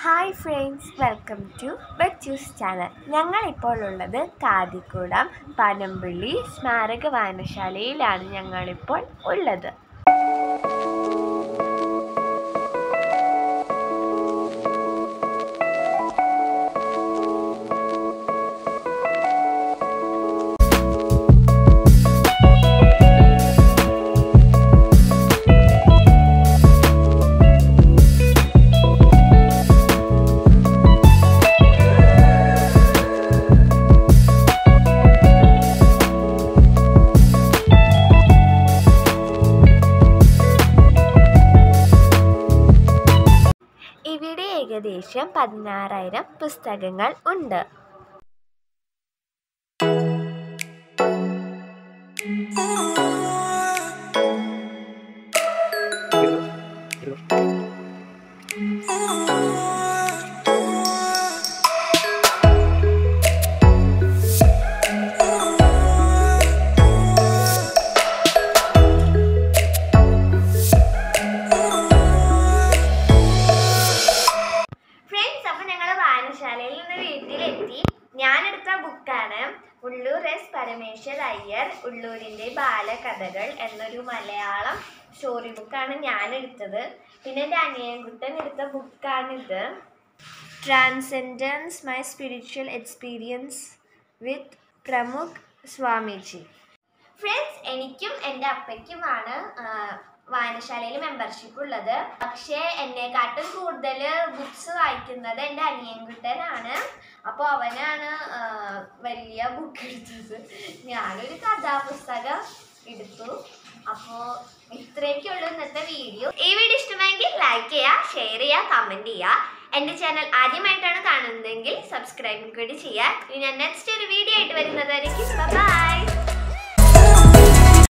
hi friends welcome to Bachu's channel ഞങ്ങളിപ്പോൾ ഉള്ളത് കാതിക്കുടം പനമ്പള്ളി സ്മാരക വായനശാലയിലാണ് ഞങ്ങളിപ്പോൾ ഉള്ളത് ഇവിടെ ഏകദേശം പതിനാറായിരം പുസ്തകങ്ങൾ ഉണ്ട് ഫ്രണ്ട്സ് അപ്പോൾ ഞങ്ങൾ വായനശാലയിൽ നിന്ന് വീട്ടിലെത്തി ഞാനെടുത്ത ബുക്കാണ് ഉള്ളൂർ എസ് പരമേശ്വർ അയ്യർ ഉള്ളൂരിൻ്റെ ബാലകഥകൾ എന്നൊരു മലയാളം സ്റ്റോറി ബുക്കാണ് ഞാൻ എടുത്തത് പിന്നെ എൻ്റെ അനിയൻകുട്ടൻ എടുത്ത ബുക്കാണിത് transcendence my spiritual experience with Pramukh Swamiji friends എനിക്കും എൻ്റെ അപ്പയ്ക്കുമാണ് ആ, വായനശാലയിൽ മെമ്പർഷിപ്പ് ഉള്ളത് പക്ഷേ എന്നെക്കാട്ടും കൂടുതൽ ബുക്സ് വായിക്കുന്നത് എൻ്റെ അനിയൻകുട്ടനാണ് അപ്പോൾ അവനാണ് ആ, വലിയ ബുക്ക് എടുത്തത് ഞാനൊരു കഥാപുസ്തകം എടുത്തു അപ്പോൾ ഇത്രയൊക്കെയുള്ളൂ ഇന്നത്തെ വീഡിയോ ഈ വീഡിയോ ഇഷ്ടമായെങ്കിൽ ലൈക്ക് ചെയ്യുക ഷെയർ ചെയ്യുക കമൻറ്റ് ചെയ്യുക എൻ്റെ ചാനൽ ആദ്യമായിട്ടാണ് കാണുന്നതെങ്കിൽ സബ്സ്ക്രൈബ് കൂടി ചെയ്യുക ഇനി ഞാൻ നെക്സ്റ്റ് ഒരു വീഡിയോ ആയിട്ട് വരുന്നതായിരിക്കും